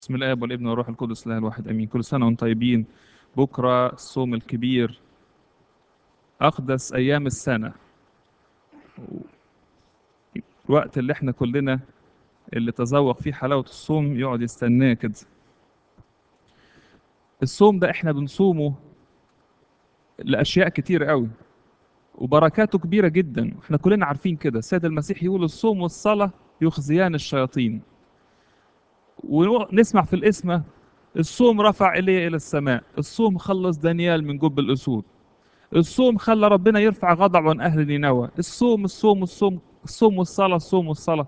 بسم الاب والابن والروح القدس الله الواحد امين كل سنه وانتم طيبين بكره الصوم الكبير اقدس ايام السنه الوقت اللي احنا كلنا اللي تذوق فيه حلاوه الصوم يقعد يستناه كده الصوم ده احنا بنصومه لاشياء كتير قوي وبركاته كبيره جدا احنا كلنا عارفين كده السيد المسيح يقول الصوم والصلاه يخزيان الشياطين ونسمع في الاسم الصوم رفع إلي إلى السماء الصوم خلص دانيال من جب الأسود الصوم خلى ربنا يرفع غضب عن أهل نينوى الصوم الصوم الصوم الصوم والصلاة الصوم والصلاة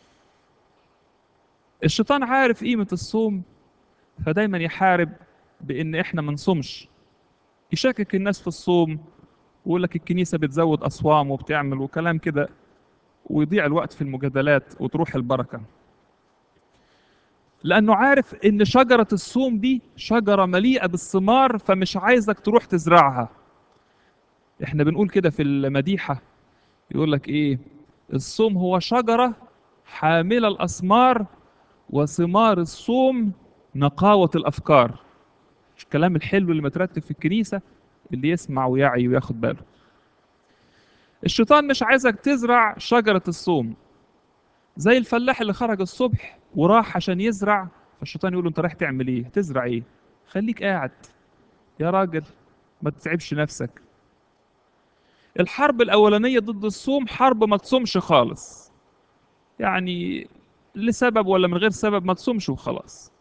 الشيطان عارف قيمة الصوم فدايما يحارب بإن إحنا ما نصومش يشكك الناس في الصوم ويقول لك الكنيسة بتزود أصوام وبتعمل وكلام كده ويضيع الوقت في المجادلات وتروح البركة لانه عارف ان شجره الصوم دي شجره مليئه بالثمار فمش عايزك تروح تزرعها احنا بنقول كده في المديحه يقول لك ايه الصوم هو شجره حامله الاثمار وثمار الصوم نقاوه الافكار الكلام الحلو اللي مترتب في الكنيسه اللي يسمع ويعي وياخد باله الشيطان مش عايزك تزرع شجره الصوم زي الفلاح اللي خرج الصبح وراح عشان يزرع فالشيطان يقول له انت رايح تعمل ايه تزرع ايه خليك قاعد يا راجل ما تتعبش نفسك الحرب الاولانيه ضد الصوم حرب ما تصومش خالص يعني لسبب ولا من غير سبب ما تصومش وخلاص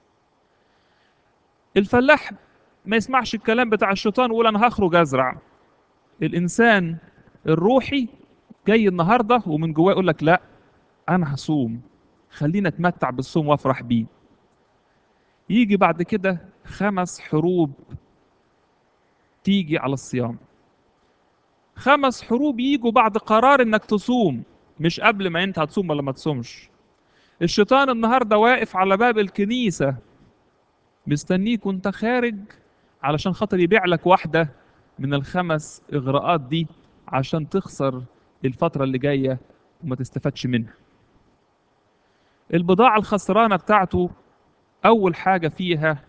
الفلاح ما يسمعش الكلام بتاع الشيطان ويقول انا هخرج ازرع الانسان الروحي جاي النهارده ومن جواه يقول لك لا انا هصوم خلينا اتمتع بالصوم وافرح بيه يجي بعد كده خمس حروب تيجي على الصيام خمس حروب يجوا بعد قرار انك تصوم مش قبل ما انت هتصوم ولا ما تصومش الشيطان النهارده واقف على باب الكنيسه مستنيك وانت خارج علشان خاطر يبيع لك واحده من الخمس اغراءات دي عشان تخسر الفتره اللي جايه وما تستفادش منها البضاعة الخسرانة بتاعته أول حاجة فيها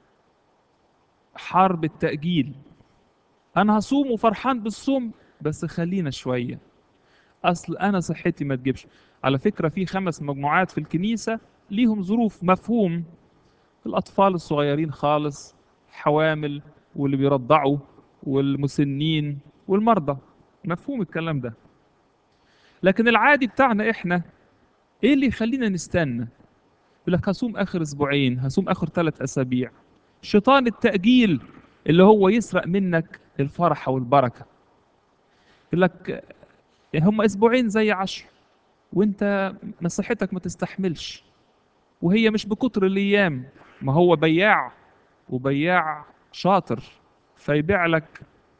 حرب التأجيل أنا هصوم وفرحان بالصوم بس خلينا شوية أصل أنا صحتي ما تجيبش على فكرة في خمس مجموعات في الكنيسة ليهم ظروف مفهوم الأطفال الصغيرين خالص حوامل واللي بيرضعوا والمسنين والمرضى مفهوم الكلام ده لكن العادي بتاعنا إحنا ايه اللي يخلينا نستنى يقول لك هصوم اخر اسبوعين هصوم اخر ثلاث اسابيع شيطان التاجيل اللي هو يسرق منك الفرح والبركه يقول لك هم اسبوعين زي عشر وانت ما صحتك ما تستحملش وهي مش بكتر الايام ما هو بياع وبياع شاطر فيبيع لك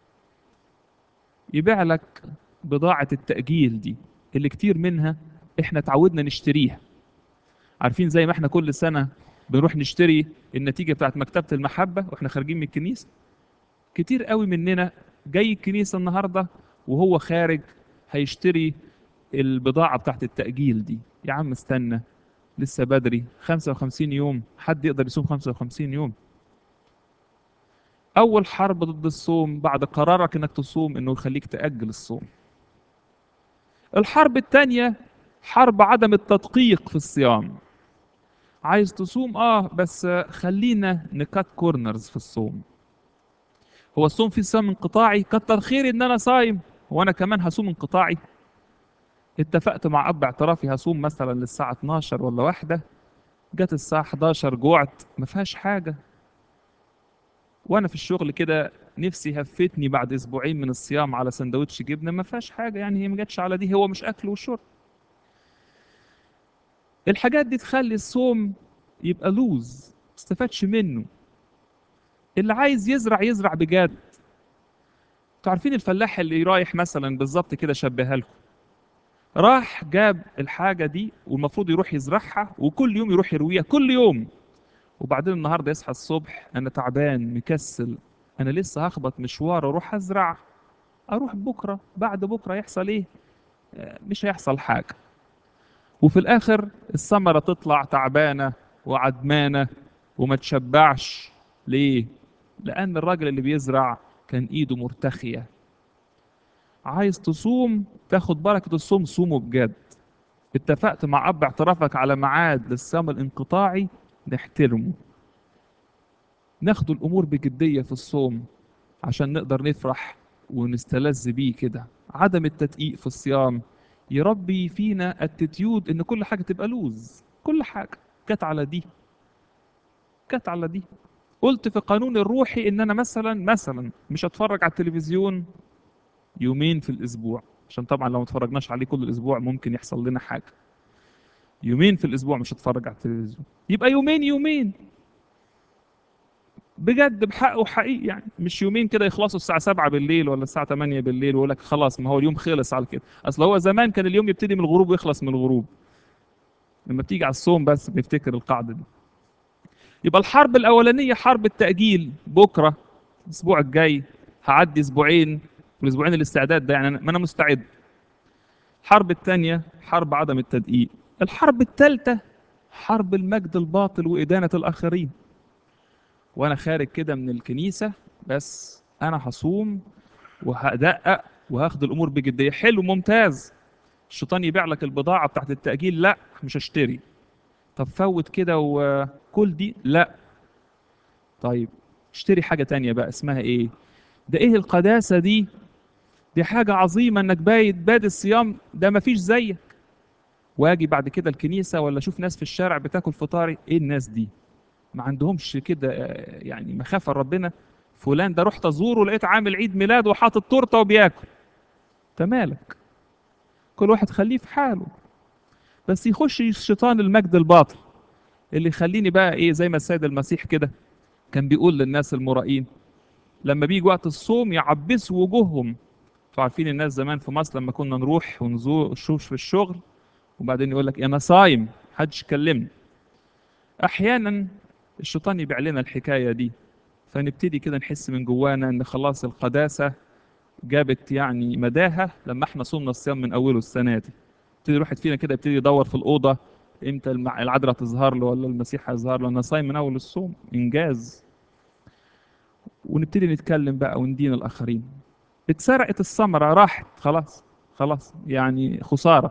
يبيع لك بضاعه التاجيل دي اللي كتير منها احنا اتعودنا نشتريها عارفين زي ما احنا كل سنه بنروح نشتري النتيجه بتاعت مكتبه المحبه واحنا خارجين من الكنيسه كتير قوي مننا جاي الكنيسه النهارده وهو خارج هيشتري البضاعه بتاعت التاجيل دي يا عم استنى لسه بدري 55 يوم حد يقدر يصوم 55 يوم اول حرب ضد الصوم بعد قرارك انك تصوم انه يخليك تاجل الصوم الحرب الثانيه حرب عدم التدقيق في الصيام عايز تصوم اه بس خلينا نكات كورنرز في الصوم هو الصوم فيه صيام انقطاعي كتر خيري ان انا صايم وانا كمان هصوم انقطاعي اتفقت مع اب اعترافي هصوم مثلا للساعه 12 ولا واحدة جت الساعه 11 جوعت ما فيهاش حاجه وانا في الشغل كده نفسي هفتني بعد اسبوعين من الصيام على سندوتش جبنه ما فيهاش حاجه يعني هي ما جاتش على دي هو مش اكل وشرب الحاجات دي تخلي الصوم يبقى لوز ما استفادش منه اللي عايز يزرع يزرع بجد انتوا عارفين الفلاح اللي رايح مثلا بالظبط كده شبهها لكم راح جاب الحاجة دي والمفروض يروح يزرعها وكل يوم يروح يرويها كل يوم وبعدين النهارده يصحى الصبح انا تعبان مكسل انا لسه هخبط مشوار اروح ازرع اروح بكره بعد بكره يحصل ايه مش هيحصل حاجه وفي الاخر الثمره تطلع تعبانه وعدمانه وما تشبعش ليه لان الراجل اللي بيزرع كان ايده مرتخيه عايز تصوم تاخد بركه الصوم صومه بجد اتفقت مع اب اعترافك على ميعاد للصيام الانقطاعي نحترمه ناخد الامور بجديه في الصوم عشان نقدر نفرح ونستلذ بيه كده عدم التدقيق في الصيام يربي فينا التتيود ان كل حاجه تبقى لوز كل حاجه جت على دي جت على دي قلت في قانون الروحي ان انا مثلا مثلا مش هتفرج على التلفزيون يومين في الاسبوع عشان طبعا لو ما اتفرجناش عليه كل الاسبوع ممكن يحصل لنا حاجه يومين في الاسبوع مش هتفرج على التلفزيون يبقى يومين يومين بجد بحق وحقيقي يعني مش يومين كده يخلصوا الساعة 7 بالليل ولا الساعة 8 بالليل ويقول لك خلاص ما هو اليوم خلص على كده أصل هو زمان كان اليوم يبتدي من الغروب ويخلص من الغروب لما بتيجي على الصوم بس بنفتكر القاعدة دي يبقى الحرب الأولانية حرب التأجيل بكرة الأسبوع الجاي هعدي أسبوعين والأسبوعين الاستعداد ده يعني أنا ما أنا مستعد الحرب الثانية حرب عدم التدقيق الحرب الثالثة حرب المجد الباطل وإدانة الآخرين وانا خارج كده من الكنيسه بس انا هصوم وهدقق وهاخد الامور بجديه حلو ممتاز الشيطان يبيع لك البضاعه بتاعت التاجيل لا مش هشتري طب فوت كده وكل دي لا طيب اشتري حاجه تانية بقى اسمها ايه ده ايه القداسه دي دي حاجه عظيمه انك بايت باد الصيام ده مفيش زيك واجي بعد كده الكنيسه ولا اشوف ناس في الشارع بتاكل فطاري ايه الناس دي ما عندهمش كده آه، يعني مخافه ربنا فلان ده رحت ازوره لقيت عامل عيد ميلاد وحاطط تورته وبياكل انت مالك كل واحد خليه في حاله بس يخش الشيطان المجد الباطل اللي يخليني بقى ايه زي ما السيد المسيح كده كان بيقول للناس المرائين لما بيجي وقت الصوم يعبسوا وجوههم انتوا عارفين الناس زمان في مصر لما كنا نروح ونزور نشوف في الشغل وبعدين يقول لك انا صايم محدش يكلمني احيانا الشيطان يبيع لنا الحكايه دي فنبتدي كده نحس من جوانا ان خلاص القداسه جابت يعني مداها لما احنا صومنا الصيام من اوله السنه دي يبتدي الواحد فينا كده يبتدي يدور في الاوضه امتى المع- العذراء تظهر له ولا المسيح هيظهر له انا صايم من اول الصوم انجاز ونبتدي نتكلم بقى وندين الاخرين اتسرقت الثمره راحت خلاص خلاص يعني خساره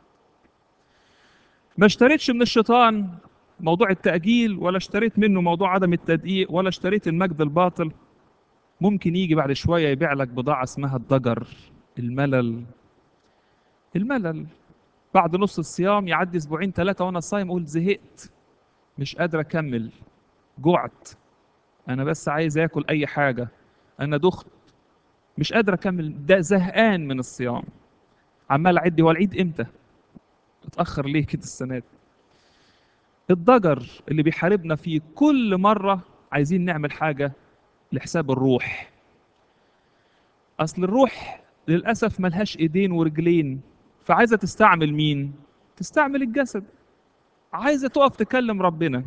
ما اشتريتش من الشيطان موضوع التأجيل ولا اشتريت منه موضوع عدم التدقيق ولا اشتريت المجد الباطل ممكن يجي بعد شوية يبيع لك بضاعة اسمها الضجر الملل الملل بعد نص الصيام يعدي اسبوعين ثلاثة وانا صايم اقول زهقت مش قادر اكمل جعت انا بس عايز اكل اي حاجة انا دخت مش قادر اكمل ده زهقان من الصيام عمال اعد هو العيد امتى اتاخر ليه كده السنه دي الضجر اللي بيحاربنا فيه كل مرة عايزين نعمل حاجة لحساب الروح أصل الروح للأسف ملهاش إيدين ورجلين فعايزة تستعمل مين؟ تستعمل الجسد عايزة تقف تكلم ربنا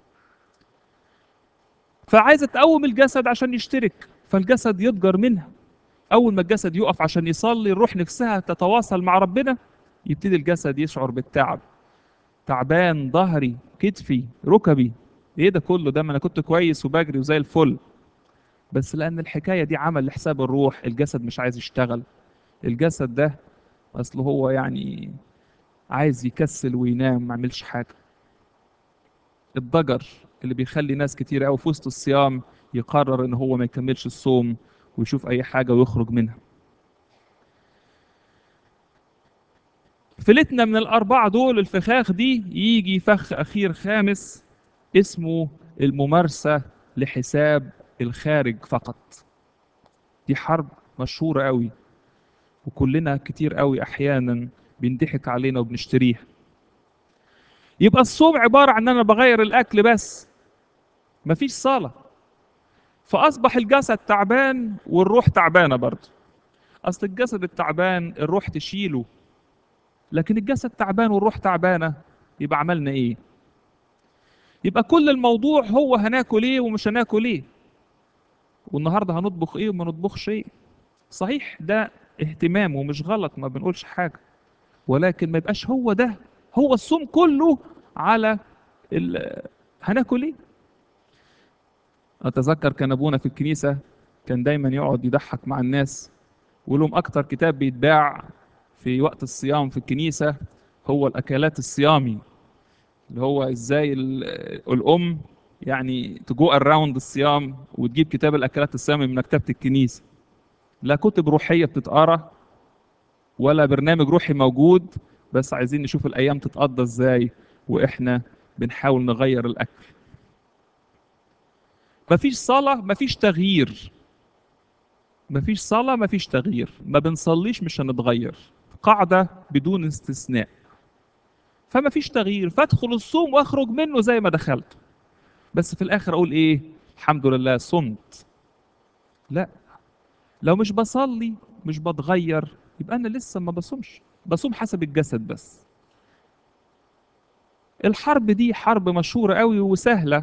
فعايزة تقوم الجسد عشان يشترك فالجسد يضجر منها أول ما الجسد يقف عشان يصلي الروح نفسها تتواصل مع ربنا يبتدي الجسد يشعر بالتعب تعبان ظهري كتفي ركبي ايه ده كله ده ما انا كنت كويس وبجري وزي الفل بس لان الحكايه دي عمل لحساب الروح الجسد مش عايز يشتغل الجسد ده اصل هو يعني عايز يكسل وينام ما يعملش حاجه الضجر اللي بيخلي ناس كتير قوي في وسط الصيام يقرر ان هو ما يكملش الصوم ويشوف اي حاجه ويخرج منها فلتنا من الأربعة دول الفخاخ دي يجي فخ أخير خامس اسمه الممارسة لحساب الخارج فقط دي حرب مشهورة قوي وكلنا كتير قوي أحيانا بينضحك علينا وبنشتريها يبقى الصوم عبارة عن أن أنا بغير الأكل بس مفيش صلاة فأصبح الجسد تعبان والروح تعبانة برضه أصل الجسد التعبان الروح تشيله لكن الجسد تعبان والروح تعبانه يبقى عملنا ايه يبقى كل الموضوع هو هناكل ايه ومش هناكل ايه والنهارده هنطبخ ايه وما نطبخش ايه صحيح ده اهتمام ومش غلط ما بنقولش حاجه ولكن ما يبقاش هو ده هو الصوم كله على ال... هناكل ايه اتذكر كان ابونا في الكنيسه كان دايما يقعد يضحك مع الناس ويقول لهم اكتر كتاب بيتباع في وقت الصيام في الكنيسه هو الاكلات الصيامي اللي هو ازاي ال- الام يعني تجو اراوند الصيام وتجيب كتاب الاكلات الصيامي من مكتبه الكنيسه لا كتب روحيه بتتقرا ولا برنامج روحي موجود بس عايزين نشوف الايام تتقضى ازاي واحنا بنحاول نغير الاكل مفيش صلاه مفيش تغيير مفيش صلاه مفيش تغيير ما بنصليش مش هنتغير قاعده بدون استثناء فما فيش تغيير فادخل الصوم واخرج منه زي ما دخلت بس في الاخر اقول ايه الحمد لله صمت لا لو مش بصلي مش بتغير يبقى انا لسه ما بصومش بصوم حسب الجسد بس الحرب دي حرب مشهورة قوي وسهلة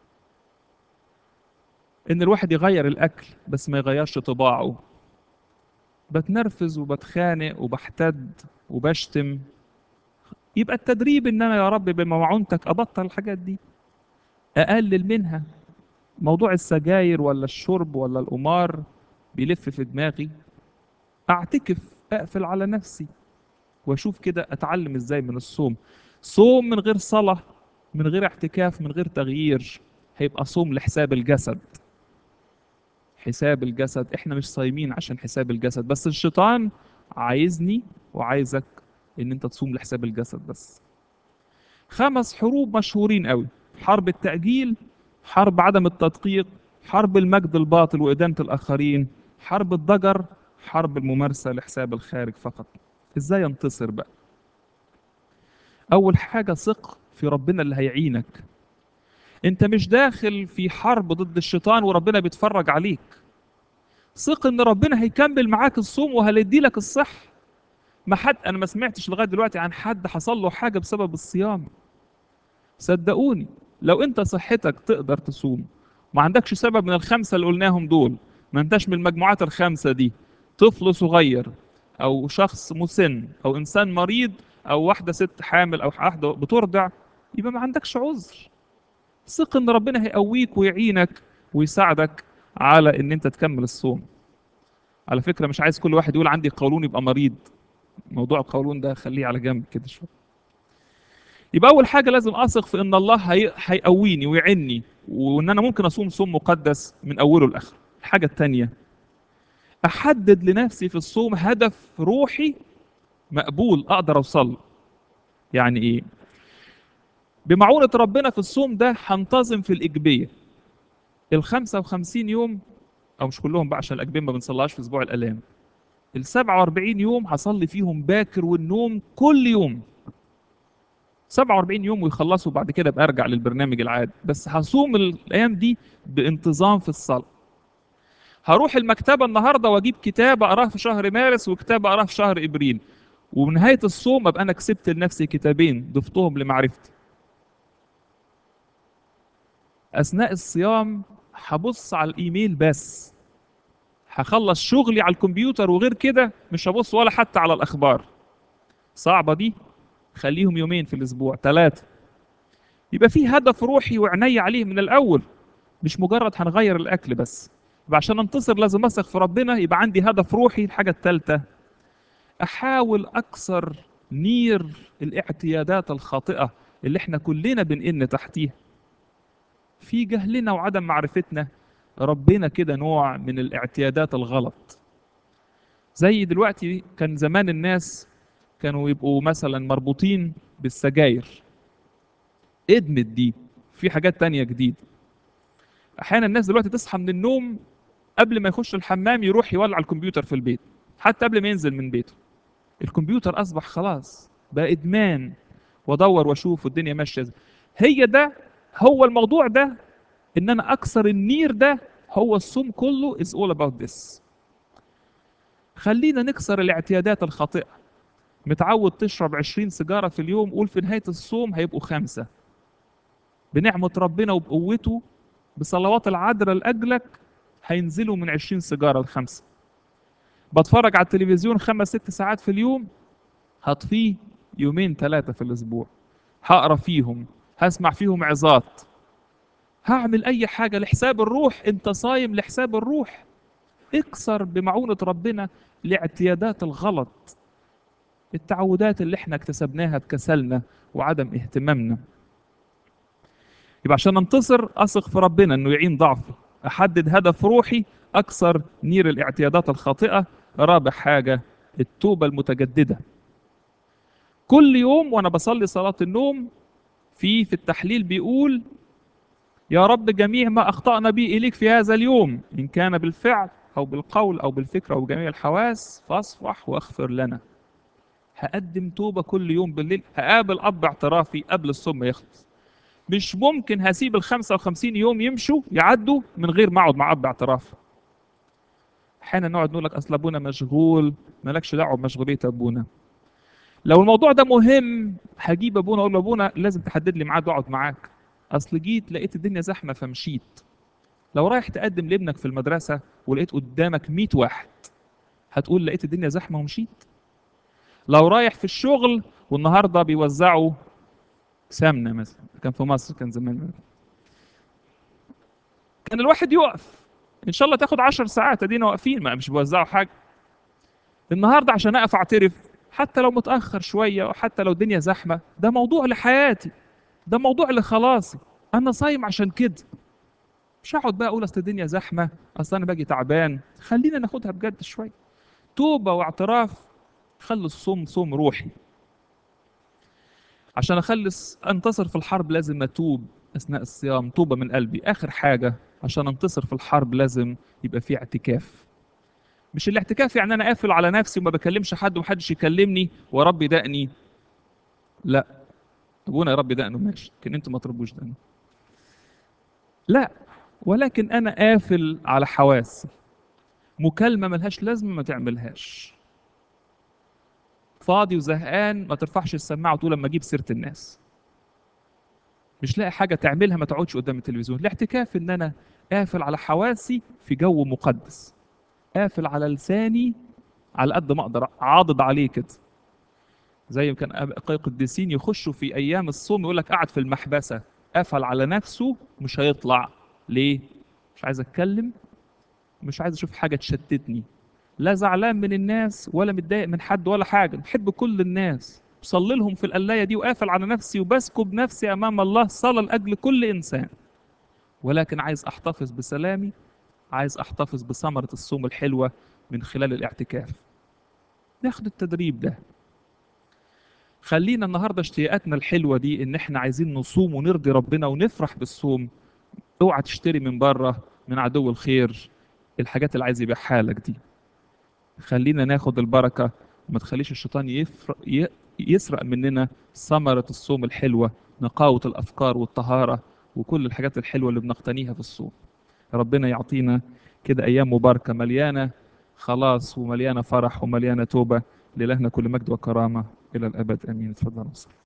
ان الواحد يغير الاكل بس ما يغيرش طباعه بتنرفز وبتخانق وبحتد وبشتم يبقى التدريب ان انا يا رب بمعونتك ابطل الحاجات دي اقلل منها موضوع السجاير ولا الشرب ولا القمار بيلف في دماغي اعتكف اقفل على نفسي واشوف كده اتعلم ازاي من الصوم صوم من غير صلاة من غير اعتكاف من غير تغيير هيبقى صوم لحساب الجسد حساب الجسد احنا مش صايمين عشان حساب الجسد بس الشيطان عايزني وعايزك ان انت تصوم لحساب الجسد بس خمس حروب مشهورين قوي حرب التأجيل حرب عدم التدقيق حرب المجد الباطل وإدانة الآخرين حرب الضجر حرب الممارسة لحساب الخارج فقط ازاي انتصر بقى اول حاجة ثق في ربنا اللي هيعينك انت مش داخل في حرب ضد الشيطان وربنا بيتفرج عليك ثق ان ربنا هيكمل معاك الصوم وهيدي لك الصح ما حد انا ما سمعتش لغايه دلوقتي عن حد حصل له حاجه بسبب الصيام صدقوني لو انت صحتك تقدر تصوم ما عندكش سبب من الخمسه اللي قلناهم دول ما انتش من المجموعات الخمسه دي طفل صغير او شخص مسن او انسان مريض او واحده ست حامل او واحده بترضع يبقى ما عندكش عذر ثق ان ربنا هيقويك ويعينك ويساعدك على ان انت تكمل الصوم على فكره مش عايز كل واحد يقول عندي قولون يبقى مريض موضوع القولون ده خليه على جنب كده شويه يبقى اول حاجه لازم اثق في ان الله هي... هيقويني ويعني وان انا ممكن اصوم صوم مقدس من اوله لاخره الحاجه الثانيه احدد لنفسي في الصوم هدف روحي مقبول اقدر اوصل له. يعني ايه بمعونة ربنا في الصوم ده هنتظم في الإجبية ال 55 يوم أو مش كلهم بقى عشان الأجبية ما بنصليهاش في أسبوع الآلام ال 47 يوم هصلي فيهم باكر والنوم كل يوم 47 يوم ويخلصوا بعد كده ابقى ارجع للبرنامج العادي بس هصوم الايام دي بانتظام في الصلاه هروح المكتبه النهارده واجيب كتاب اقراه في شهر مارس وكتاب اقراه في شهر ابريل ونهايه الصوم ابقى انا كسبت لنفسي كتابين ضفتهم لمعرفتي اثناء الصيام هبص على الايميل بس هخلص شغلي على الكمبيوتر وغير كده مش هبص ولا حتى على الاخبار صعبه دي خليهم يومين في الاسبوع ثلاثه يبقى في هدف روحي وعناية عليه من الاول مش مجرد هنغير الاكل بس يبقى عشان انتصر لازم اثق في ربنا يبقى عندي هدف روحي الحاجه الثالثه احاول اكسر نير الاعتيادات الخاطئه اللي احنا كلنا بنئن تحتيها في جهلنا وعدم معرفتنا ربنا كده نوع من الاعتيادات الغلط زي دلوقتي كان زمان الناس كانوا يبقوا مثلا مربوطين بالسجاير ادمت دي في حاجات تانية جديد احيانا الناس دلوقتي تصحى من النوم قبل ما يخش الحمام يروح يولع الكمبيوتر في البيت حتى قبل ما ينزل من بيته الكمبيوتر اصبح خلاص بقى ادمان وادور واشوف الدنيا ماشيه ازاي هي ده هو الموضوع ده ان انا اكسر النير ده هو الصوم كله is all about this خلينا نكسر الاعتيادات الخاطئه متعود تشرب 20 سيجاره في اليوم قول في نهايه الصوم هيبقوا خمسه بنعمه ربنا وبقوته بصلوات العذراء لاجلك هينزلوا من 20 سيجاره لخمسه بتفرج على التلفزيون خمس ست ساعات في اليوم هطفيه يومين ثلاثه في الاسبوع هقرا فيهم هسمع فيهم عظات هعمل اي حاجه لحساب الروح انت صايم لحساب الروح اكسر بمعونه ربنا الاعتيادات الغلط التعودات اللي احنا اكتسبناها بكسلنا وعدم اهتمامنا يبقى عشان انتصر اثق في ربنا انه يعين ضعفي احدد هدف روحي اكسر نير الاعتيادات الخاطئه رابع حاجه التوبه المتجدده كل يوم وانا بصلي صلاه النوم في في التحليل بيقول يا رب جميع ما اخطانا به اليك في هذا اليوم ان كان بالفعل او بالقول او بالفكر او بجميع الحواس فاصفح واغفر لنا هقدم توبه كل يوم بالليل هقابل اب اعترافي قبل الصوم ما يخلص مش ممكن هسيب ال 55 يوم يمشوا يعدوا من غير ما اقعد مع اب اعتراف احيانا نقعد نقول لك اصل ابونا مشغول مالكش دعوه بمشغوليه ابونا لو الموضوع ده مهم هجيب ابونا اقول له ابونا لازم تحدد لي ميعاد واقعد معاك اصل جيت لقيت الدنيا زحمه فمشيت لو رايح تقدم لابنك في المدرسه ولقيت قدامك 100 واحد هتقول لقيت الدنيا زحمه ومشيت لو رايح في الشغل والنهارده بيوزعوا سمنه مثلا كان في مصر كان زمان كان الواحد يقف ان شاء الله تاخد 10 ساعات ادينا واقفين ما مش بيوزعوا حاجه النهارده عشان اقف اعترف حتى لو متاخر شويه وحتى لو الدنيا زحمه ده موضوع لحياتي ده موضوع لخلاصي انا صايم عشان كده مش هقعد بقى اقول اصل الدنيا زحمه اصل انا باجي تعبان خلينا ناخدها بجد شويه توبه واعتراف خلي الصوم صوم روحي عشان اخلص انتصر في الحرب لازم اتوب اثناء الصيام توبه من قلبي اخر حاجه عشان انتصر في الحرب لازم يبقى في اعتكاف مش الاعتكاف يعني انا قافل على نفسي وما بكلمش حد ومحدش يكلمني وربي دقني لا ابونا يا رب دقنه ماشي لكن انتوا ما تربوش دقنه لا ولكن انا قافل على حواسي مكالمه ملهاش لازمه ما تعملهاش فاضي وزهقان ما ترفعش السماعه وتقول لما اجيب سيره الناس مش لاقي حاجه تعملها ما تقعدش قدام التلفزيون الاعتكاف ان انا قافل على حواسي في جو مقدس قافل على لساني على قد ما اقدر عاضد عليه كده زي ما كان ابقى قديسين يخشوا في ايام الصوم يقول لك قاعد في المحبسه قفل على نفسه مش هيطلع ليه مش عايز اتكلم مش عايز اشوف حاجه تشتتني لا زعلان من الناس ولا متضايق من حد ولا حاجه بحب كل الناس بصلي لهم في القلايه دي وقافل على نفسي وبسكب نفسي امام الله صلاه لاجل كل انسان ولكن عايز احتفظ بسلامي عايز احتفظ بثمره الصوم الحلوه من خلال الاعتكاف ناخد التدريب ده خلينا النهارده اشتياقاتنا الحلوه دي ان احنا عايزين نصوم ونرضي ربنا ونفرح بالصوم اوعى تشتري من بره من عدو الخير الحاجات اللي عايز يبيعها لك دي خلينا ناخد البركه وما تخليش الشيطان يفر... ي... يسرق مننا ثمره الصوم الحلوه نقاوه الافكار والطهاره وكل الحاجات الحلوه اللي بنقتنيها في الصوم ربنا يعطينا كده ايام مباركه مليانه خلاص ومليانه فرح ومليانه توبه لإلهنا كل مجد وكرامه الى الابد امين اتفضل